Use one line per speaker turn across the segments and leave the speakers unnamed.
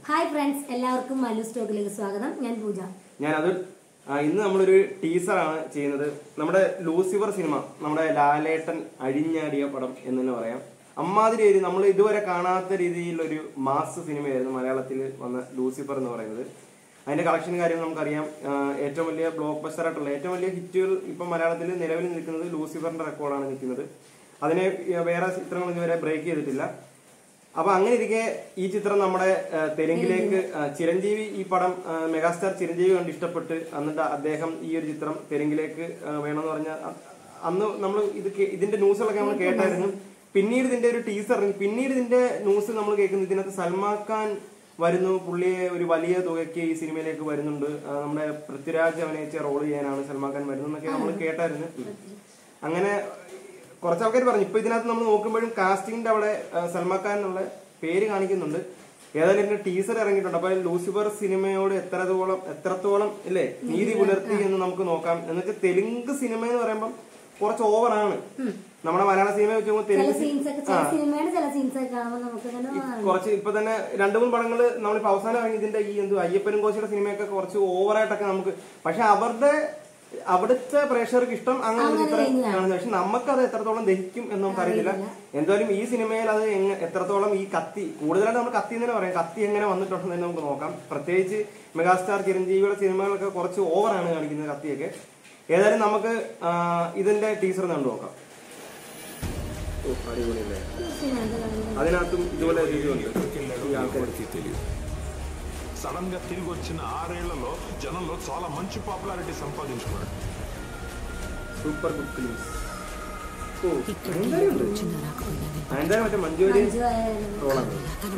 Hi friends എല്ലാവർക്കും മല്ലു സ്റ്റോക്കിലേക്ക് സ്വാഗതം ഞാൻ പൂജ
ഞാനത് ആ, ഇന്ന് നമ്മളൊരു ടീസറാണ് ചെയ്യുന്നത് നമ്മുടെ ലൂസിഫർ സിനിമ നമ്മുടെ ലാലേട്ടൻ അഴിഞ്ഞാടിയ പടം എന്ന് തന്നെ പറയാം അമ്മാതിരി ഒരു നമ്മൾ ഇതുവരെ കാണാത്ത രീതിയിലൊരു മാസ് സിനിമയായിരുന്നു മലയാളത്തിൽ വന്ന ലൂസിഫർ എന്ന് പറയുന്നത് അതിന്റെ കളക്ഷൻ കാര്യം നമുക്കറിയാം ആ, ഏറ്റവും വലിയ ബ്ലോക്ക് ബസ്റ്റർ ആയിട്ടുള്ള ഏറ്റവും വലിയ ഹിറ്റുകൾ ഇപ്പം മലയാളത്തിൽ നിലവിൽ നിൽക്കുന്നത് ലൂസിഫറിന്റെ റെക്കോർഡാണ് നിൽക്കുന്നത് അതിനെ ആ, വേറെ ചിത്രങ്ങൾ ഇതുവരെ ബ്രേക്ക് ചെയ്തിട്ടില്ല അപ്പൊ അങ്ങനെ ഇരിക്കെ ഈ ചിത്രം നമ്മുടെ ആ, തെലുങ്കിലേക്ക് ആ, ചിരഞ്ജീവി ഈ പടം ആ, മെഗാസ്റ്റാർ ചിരഞ്ജീവി കണ്ട് ഇഷ്ടപ്പെട്ട് എന്നിട്ട് അദ്ദേഹം ഈ ഒരു ചിത്രം തെലുങ്കിലേക്ക് ആ, വേണമെന്ന് പറഞ്ഞ അ- അന്ന് നമ്മൾ ഇത് കേ- ഇതിന്റെ ന്യൂസുകളൊക്കെ നമ്മൾ കേട്ടായിരുന്നു പിന്നീട് ഇതിന്റെ ഒരു ടീസർ ഇറങ്ങി പിന്നീട് ഇതിന്റെ ന്യൂസ് നമ്മൾ കേൾക്കുന്നത് ഇതിനകത്ത് സൽമാൻ ഖാൻ വരുന്നു പുള്ളിയെ ഒരു വലിയ തുകയ്ക്ക് ഈ സിനിമയിലേക്ക് വരുന്നുണ്ട് ആ, നമ്മുടെ പൃഥ്വിരാജ് അഭിനയിച്ച റോൾ ചെയ്യാനാണ് സൽമാൻ ഖാൻ വരുന്നത് എന്നൊക്കെ നമ്മൾ കേട്ടായിരുന്നു അങ്ങനെ കുറച്ച് ആൾക്കാർ പറഞ്ഞു ഇപ്പൊ ഇതിനകത്ത് നമ്മൾ നോക്കുമ്പോഴും കാസ്റ്റിംഗിന്റെ അവിടെ ആ, സൽമാൻ ഖാൻ എന്നുള്ള പേര് കാണിക്കുന്നുണ്ട് ഏതായാലും ഇതിന്റെ ടീസർ ഇറങ്ങിയിട്ടുണ്ട് അപ്പൊ ലൂസിഫർ സിനിമയോട് എത്രത്തോളം എത്രത്തോളം ഇല്ലേ നീതി പുലർത്തി എന്ന് നമുക്ക് നോക്കാം എന്ന് വെച്ചാൽ തെലുങ്ക് സിനിമ എന്ന് പറയുമ്പോൾ കുറച്ച് ഓവറാണ് നമ്മുടെ മലയാള സിനിമ വെച്ച് നോക്കുമ്പോൾ
ചില
തെലുങ്ക്
സീൻസ് ഒക്കെ ചില സിനിമയുടെ ചില സീൻസ് ഒക്കെ കാണുമ്പോൾ നമുക്ക് ഇങ്ങനെ
കുറച്ച് ഇപ്പൊ തന്നെ രണ്ടു മൂന്ന് പടങ്ങൾ നമ്മളിപ്പോ അവസാനം ഇറങ്ങി ഇതിന്റെ ഈ എന്ത് അയ്യപ്പനും കോശിയുടെ സിനിമയൊക്കെ കുറച്ച് ഓവറായിട്ടൊക്കെ നമുക്ക് പക്ഷെ അവരുടെ അവിടുത്തെ പ്രേക്ഷകർക്ക് ഇഷ്ടം അങ്ങനെ ഒരു ചിത്രം കാണുന്നത് പക്ഷെ നമുക്കത് എത്രത്തോളം ദഹിക്കും എന്ന് നമുക്ക് അറിയില്ല എന്തായാലും ഈ സിനിമയിൽ അത് എങ്ങ- എത്രത്തോളം ഈ കത്തി കൂടുതലായിട്ട് നമ്മൾ കത്തി എന്ന് തന്നെ പറയാം കത്തി എങ്ങനെ വന്നിട്ടുണ്ടെന്ന് തന്നെ നമുക്ക് നോക്കാം പ്രത്യേകിച്ച് മെഗാസ്റ്റാർ ചിരഞ്ജീവിയുടെ സിനിമകളൊക്കെ കുറച്ച് ഓവറാണ് കാണിക്കുന്നത് കത്തിയൊക്കെ ഏതായാലും നമുക്ക് ആ, ഇതിന്റെ ടീച്ചർ കണ്ടു നോക്കാം ഓ, അടിപൊളിയല്ലേ അതിനകത്തും ഇതുപോലെ ഒരു ഇതുണ്ട് ഈ ആൾക്കാർ
ఎవరికి తెలియదు సడన్ గా తిరిగి వచ్చిన ఆరేళ్లలో జనంలో చాలా మంచి పాపులారిటీ సంపాదించుకున్నాడు
സൂപ്പർ ഗുഡ് ഫിലിംസ് ഓ നയൻതാരയുണ്ട് നയൻതാര മറ്റേ മഞ്ജു വാര്യർ
മഞ്ജു ആയാലും
റോളാണ്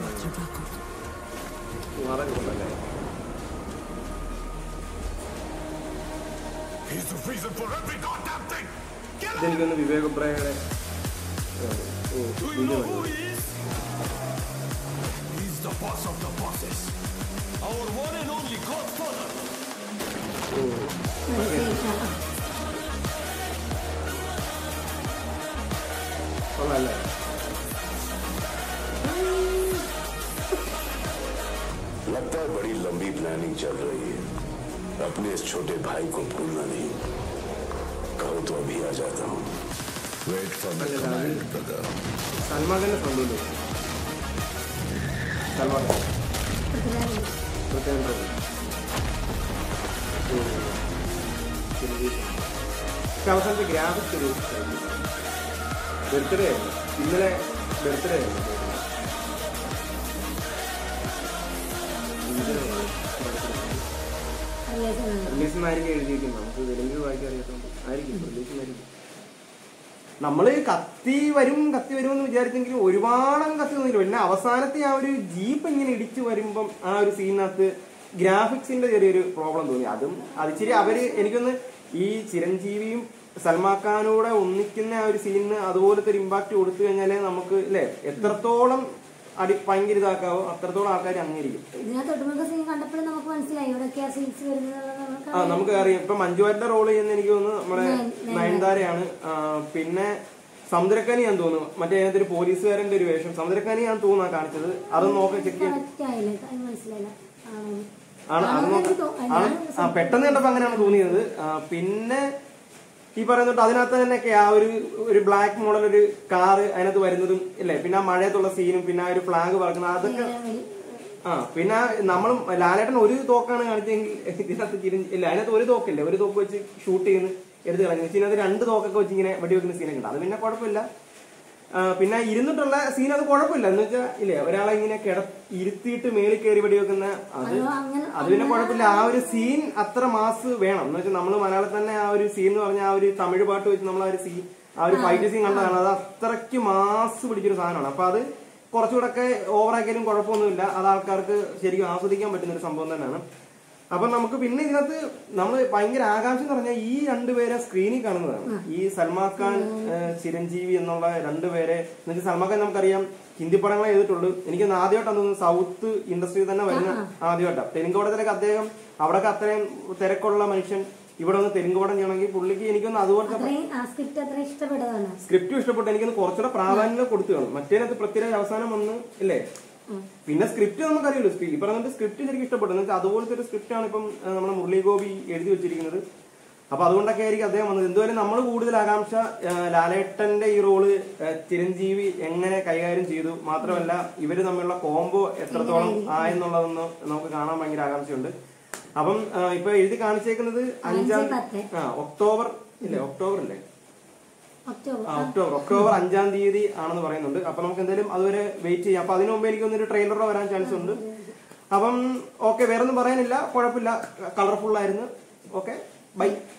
ഓ, അതൊക്കെ കൊള്ളാല്ലേ
He's the reason for every goddamn thing. Get him!
ഇതെനിക്കൊന്ന് Vivek ഒബ്രായുടെ oh
Do you know who he is? He's the boss of the bosses. Our one and only godfather.
കൊള്ളാല്ലേ
लगता है बड़ी लंबी प्लानिंग चल रही है अपने इस छोटे भाई को भूलना नहीं कहो तो अभी आ जाता हूँ wait for my command brother
Salman ഖാന്റെ ഫ്രണ്ടില് സൽമാൻ ഖാൻ പ്രത്യേകം റോൾ ഓ ശരി. പക്ഷെ അവസാനത്തെ ഗ്രാഫിക്സ് ഒരു ബർത്ത്ഡേ ആയിരുന്നു ഇന്നലെ ബർത്ത്ഡേ ആയിരുന്നു റിലീസ് ആയിരിക്കും എഴുതിയിരിക്കുന്നത് നമുക്ക് തെലുങ്ക് വായിക്കാൻ അറിയാത്തതുകൊണ്ട് ആയിരിക്കും റിലീസ് ആയിരിക്കും നമ്മള് കത്തി വരും കത്തി വരും എന്ന് വിചാരിച്ചെങ്കിലും ഒരുപാടങ്ങ് കത്തി തോന്നില്ല പിന്നെ അവസാനത്തെ ആ ഒരു ജീപ്പ് ഇങ്ങനെ ഇടിച്ചു വരുമ്പം ആ ഒരു സീനകത്ത് ഗ്രാഫിക്സിന്റെ ചെറിയൊരു പ്രോബ്ലം തോന്നി അതും അത് ഇച്ചിരി അവര് എനിക്കൊന്ന് ഈ ചിരഞ്ജീവിയും സൽമാൻ ഖാനൂടെ ഒന്നിക്കുന്ന ആ ഒരു സീനിന് അതുപോലത്തെ ഒരു ഇമ്പാക്ട് കൊടുത്തു കഴിഞ്ഞാലേ നമുക്ക് അല്ലെ എത്രത്തോളം അടി ഭയങ്കര ഇതാക്കാവോ അത്രത്തോളം ആൾക്കാർ അംഗീകരിക്കും
ഇതിനകത്ത് ഒട്ടുമിക്ക സീൻ കണ്ടപ്പോഴും നമുക്ക് മനസ്സിലായി എവിടെയൊക്കെയാ സീൻസ് വരുന്നത് നമുക്ക്
ആ നമുക്ക് അറിയാം ഇപ്പൊ മഞ്ജുവാരുടെ റോൾ ചെയ്യുന്ന എനിക്ക് തോന്നുന്നു നമ്മുടെ
നയൻ-
നയൻതാരയാണ് ആ, പിന്നെ സമുദ്രക്കാനി ഞാൻ തോന്നുന്നു മറ്റേ അതിനകത്ത് ഒരു പോലീസുകാരന്റെ ഒരു വേഷം സമുദ്രക്കാനി ഞാൻ തോന്നുന്നാ കാണിച്ചത് അത് നോക്കി ചെക്ക് ചെയ്യാൻ
കറക്റ്റ് ആയില്ല അത് മനസ്സിലായില്ല ആണോ?
ആണ് അത്
ആണോ
നോക്കി
എന്ന് തോ-
ആണ്
ഞാൻ
ആ പെട്ടെന്ന് കണ്ടപ്പോ അങ്ങനെയാണ് തോന്നിയത് ആ, പിന്നെ ഈ പറയുന്നിട്ട് അതിനകത്ത് തന്നെയൊക്കെ ആ ഒരു ഒരു ബ്ലാക്ക് മോഡൽ ഒരു കാറ് അതിനകത്ത് വരുന്നതും ഇല്ലേ പിന്നെ ആ മഴയത്തുള്ള സീനും പിന്നെ ആ ഒരു ഫ്ലാഗ് പറക്കുന്നത് അതൊക്കെ
നേരെ വഴി.
ആ പിന്നെ നമ്മളും ലാലേട്ടൻ ഒരു തോക്കാണ് കാണിച്ചെങ്കിൽ ഇതിനകത്ത് ചിരി- ഇല്ല അതിനകത്ത് ഒരു തോക്കില്ല ഒരു തോക്ക് വെച്ച് ഷൂട്ട് ചെയ്യുന്നു എടുത്ത് കളഞ്ഞു ഇതിനകത്ത് രണ്ട് തോക്കൊക്കെ വെച്ച് ഇങ്ങനെ വെടിവെക്കുന്ന സീനൊക്കെ ഉണ്ട് അത് പിന്നെ കുഴപ്പമില്ല ആ, പിന്നെ ഇരുന്നിട്ടുള്ള സീൻ അത് കുഴപ്പമില്ല എന്ന് വെച്ചാൽ ഇല്ലേ ഒരാളെ ഇങ്ങനെ കിട ഇരുത്തിയിട്ട് മേളിൽ കയറി വെടിവെക്കുന്ന അത്
അതോ അങ്ങനെ-
അത് പിന്നെ കുഴപ്പമില്ല ആ ഒരു സീൻ അത്ര മാസ് വേണം എന്ന് വെച്ചാൽ നമ്മൾ മലയാളത്തിൽ തന്നെ ആ ഒരു സീൻ എന്ന് പറഞ്ഞാൽ ആ ഒരു തമിഴ് പാട്ട് വെച്ച് നമ്മൾ ആ ഒരു സീൻ ആ ഒരു ഫൈറ്റ് സീൻ കണ്ടതാണ് അത് അത്രയ്ക്ക് മാസ് പിടിച്ചൊരു സാധനമാണ് അപ്പൊ അത് കുറച്ചുകൂടെ ഒക്കെ ഓവറാക്കിയാലും കുഴപ്പമൊന്നുമില്ല അത് ആൾക്കാർക്ക് ശരിക്കും ആസ്വദിക്കാൻ പറ്റുന്ന ഒരു സംഭവം തന്നെയാണ് അപ്പൊ നമുക്ക് പിന്നെ ഇതിനകത്ത് നമ്മൾ ഭയങ്കര ആകാംക്ഷ എന്ന് പറഞ്ഞാൽ ഈ രണ്ടുപേരെ സ്ക്രീനിൽ കാണുന്നതാണ് ഈ സൽമാൻ ഖാൻ ഏഹ്, ചിരഞ്ജീവി എന്നുള്ള രണ്ടുപേരെ എന്ന് വെച്ചാൽ സൽമാൻ ഖാൻ നമുക്കറിയാം ഹിന്ദി പടങ്ങളെ ചെയ്തിട്ടുള്ളൂ എനിക്ക് ആദ്യമായിട്ടാണ് തോന്നുന്നത് സൗത്ത് ഇൻഡസ്ട്രിയിൽ തന്നെ വരുന്ന ആദ്യമായിട്ടാണ് തെലുങ്ക് പടത്തിലൊക്കെ അദ്ദേഹം അവിടെയൊക്കെ അത്രയും തിരക്കുള്ള മനുഷ്യൻ ഇവിടെ ഒന്ന് തെലുങ്ക് പടം ചെയ്യണമെങ്കിൽ പുള്ളിക്ക് എനിക്കൊന്ന് അതുപോലത്തെ
അത്രയും ആ സ്ക്രിപ്റ്റ് അത്ര ഇഷ്ടപ്പെട്ടതാണ്
സ്ക്രിപ്റ്റും ഇഷ്ടപ്പെട്ടു എനിക്കൊന്ന് കുറച്ചുകൂടെ പ്രാധാന്യം കൊടുത്തു കാണും മറ്റേനകത്ത് പൃഥ്വിരാജ് അവസാനം വന്ന് ഇല്ലേ പിന്നെ സ്ക്രിപ്റ്റ് നമുക്കറിയാലോ സ്പീ- ഈ പറഞ്ഞ സ്ക്രിപ്റ്റ് ശരിക്കും ഇഷ്ടപ്പെട്ടു എന്ന് വെച്ചാൽ അതുപോലത്തെ ഒരു സ്ക്രിപ്റ്റാണ് ഇപ്പം ആ, നമ്മുടെ മുരളി ഗോപി എഴുതി വെച്ചിരിക്കുന്നത് അപ്പൊ അതുകൊണ്ടൊക്കെ ആയിരിക്കും അദ്ദേഹം വന്നത് എന്തുവരെ നമ്മൾ കൂടുതൽ ആകാംക്ഷ ആ, ലാലേട്ടന്റെ ഈ റോള് ആ, ചിരഞ്ജീവി എങ്ങനെ കൈകാര്യം ചെയ്തു മാത്രമല്ല ഇവര് തമ്മിലുള്ള കോംബോ എത്രത്തോളം ആയെന്നുള്ളതൊന്ന് നമുക്ക് കാണാൻ ഭയങ്കര ആകാംക്ഷയുണ്ട് അപ്പം ആ, ഇപ്പൊ എഴുതി കാണിച്ചേക്കുന്നത് അഞ്ചാം
അഞ്ച് പത്ത്.
ആ ഒക്ടോബർ ഇല്ലേ ഒക്ടോബർ അല്ലേ
ഒക്ടോബർ
ആ, ഒക്ടോബർ ഒക്ടോബർ അഞ്ചാം തീയതി ആണെന്ന് പറയുന്നുണ്ട് അപ്പൊ നമുക്ക് എന്തായാലും അതുവരെ വെയിറ്റ് ചെയ്യാം അപ്പൊ അതിനു മുമ്പ് എനിക്ക് ഒരു ട്രെയിലറോ വരാൻ ചാൻസ് ഉണ്ട് അപ്പം ഓക്കെ വേറൊന്നും പറയാനില്ല കുഴപ്പമില്ല കളർഫുൾ ആയിരുന്നു ഓക്കെ ബൈ